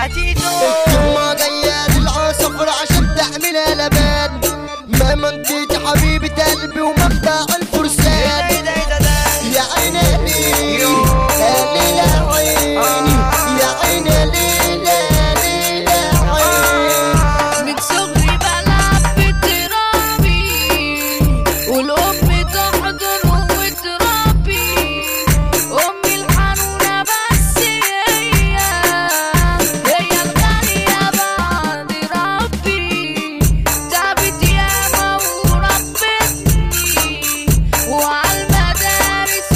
حتيتو الكلمة جاية للعصفر عشان تعملها لبان ما منطقة حبيبة قلبي ومقطع الفرسان ايه ده ايه ده ده يا عيني ليلي ليلى عيني يا عيني ليلى ليلى عيني من صغري بلعب بترابي والأم تحضن وتربي أمي الحنونة بس هي هي الغالية بعد ربي تعبت ياما وربتني وعالمدارس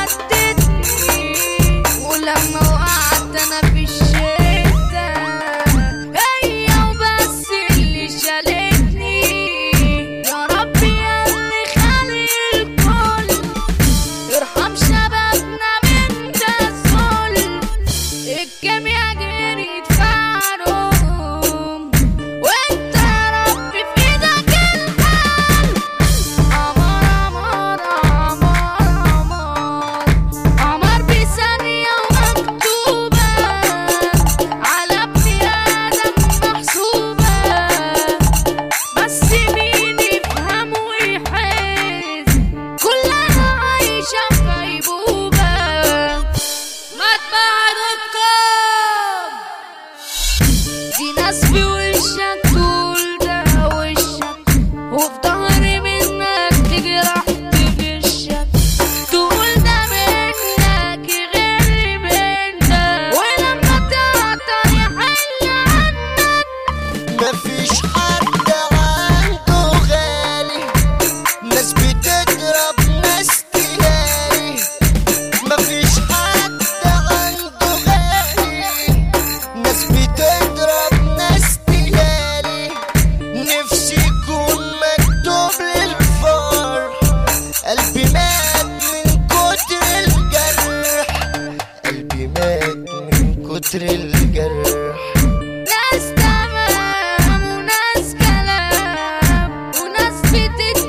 ودتني ولما وقعت أنا في الشتا هي وبس اللي شالتني يا ربي يا اللي خالق الكل ارحم شبابنا من ده الظلم الكيميا جريت في عروم وانت يا رب في ايدك الحل عمر عمر عمر عمر عمر بثانية ومكتوبة على ابن آدم محسوبة بس مين يفهم ويحس كلنا عايشة في غيبوبة ما تبعدكم دي ناس في وشك تقول ده وشك وفي ظهري منك تجرح تفشك تقول ده منك غير منك ولما تعطل يحل عنك مفيش حد عنده غالي ناس بتضرب ناس تهالي مفيش حد عنده غالي ناس بتضرب ناس تهالي نفسي يكون مكتوب للفرح قلبي مات من كتر الجرح قلبي مات من كتر الجرح ناس تمام وناس كلام وناس بتتكلم